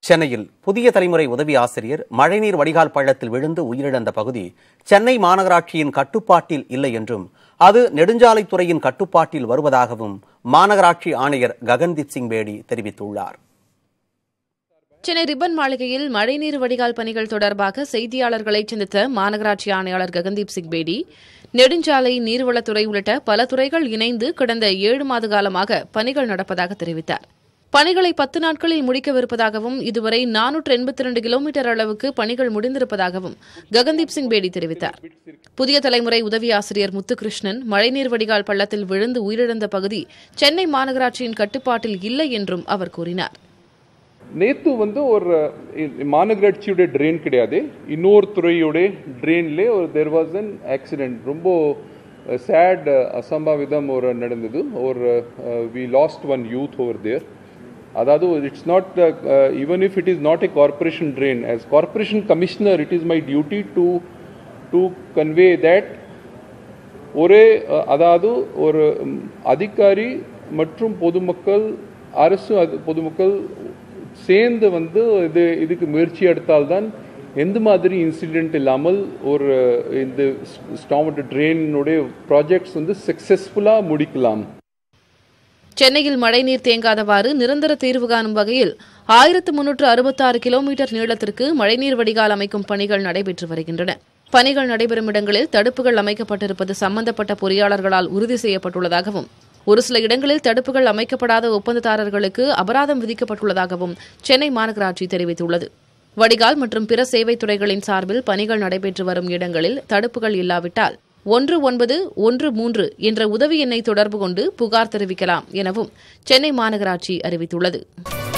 சென்னையில் புதிய தலைமுறை உதவி ஆசிரியர் மழைநீர் வடிகால் பள்ளத்தில் விழுந்து உயிரிழந்த பகுதி சென்னை மாநகராட்சியின் கட்டுப்பாட்டில் இல்லை என்றும் அது நெடுஞ்சாலைத்துறையின் கட்டுப்பாட்டில் வருவதாகவும் மாநகராட்சி ஆணையர் ககன்தீப் சிங் பேடி தெரிவித்துள்ளார் சென்னை ரிப்பன் மாளிகையில் மழைநீர் வடிகால் பணிகள் தொடர்பாக செய்தியாளர்களை சந்தித்த மாநகராட்சி ஆணையாளர் ககன்தீப் சிங் பேடி நெடுஞ்சாலை நீர்வளத்துறை உள்ளிட்ட பல துறைகள் இணைந்து கடந்த ஏழு மாத காலமாக பணிகள் நடப்பதாக தெரிவித்தார் பணிகளை பத்து நாட்களில் முடிக்கவிருப்பதாகவும் இதுவரை நானூற்று எண்பத்தி இரண்டு கிலோமீட்டர் அளவுக்கு பணிகள் முடிந்திருப்பதாகவும் ககன்தீப் சிங் பேடி தெரிவித்தார் புதிய தலைமுறை உதவி ஆசிரியர் முத்துகிருஷ்ணன் மழைநீர் வடிகால் பள்ளத்தில் விழுந்து உயிரிழந்த பகுதி சென்னை மாநகராட்சியின் கட்டுப்பாட்டில் இல்லை என்றும் அவர் கூறினார் நேத்து வந்து ஒரு மாநகராட்சியோட ட்ரெயின் கிடையாது இன்னொரு துறையோட ட்ரெயின்லே ஒரு தெர் வாஸ் அன் ஆக்சிடென்ட் ரொம்ப சேட் அசம்பாவிதம் ஒரு நடந்தது ஒரு we lost one youth over there அதாவது it's not even if it is not a corporation train as corporation commissioner it is my duty to to convey that ஒரே அதாவது ஒரு அதிகாரி மற்றும் பொதுமக்கள் அரசு பொதுமக்கள் சேர்ந்து வந்து இது இதுக்கு முயற்சி எடுத்தால்தான் எந்த மாதிரி இன்சிடென்ட் இல்லாமல் ஒரு இந்த ஸ்டாமட் ட்ரெயினுடைய ப்ராஜெக்ட்ஸ் வந்து சக்சஸ்ஃபுல்லாக முடிக்கலாம் சென்னையில் மழைநீர் தேங்காதவாறு நிரந்தர தீர்வு காணும் வகையில் ஆயிரத்து முன்னூற்று அறுபத்தாறு கிலோமீட்டர் நீளத்திற்கு மழைநீர் வடிகால் அமைக்கும் பணிகள் நடைபெற்று வருகின்றன பணிகள் நடைபெறும் இடங்களில் தடுப்புகள் அமைக்கப்பட்டிருப்பது சம்பந்தப்பட்ட பொறியாளர்களால் உறுதி செய்யப்பட்டுள்ளதாகவும் ஒரு சில இடங்களில் தடுப்புகள் அமைக்கப்படாத ஒப்பந்ததாரர்களுக்கு அபராதம் விதிக்கப்பட்டுள்ளதாகவும் சென்னை மாநகராட்சி தெரிவித்துள்ளது வடிகால் மற்றும் பிற சேவைத் துறைகளின் சார்பில் பணிகள் நடைபெற்று வரும் இடங்களில் தடுப்புகள் இல்லாவிட்டால் ஒன்று ஒன்பது ஒன்று மூன்று என்ற உதவி எண்ணை தொடர்பு கொண்டு புகார் தெரிவிக்கலாம் எனவும் சென்னை மாநகராட்சி அறிவித்துள்ளது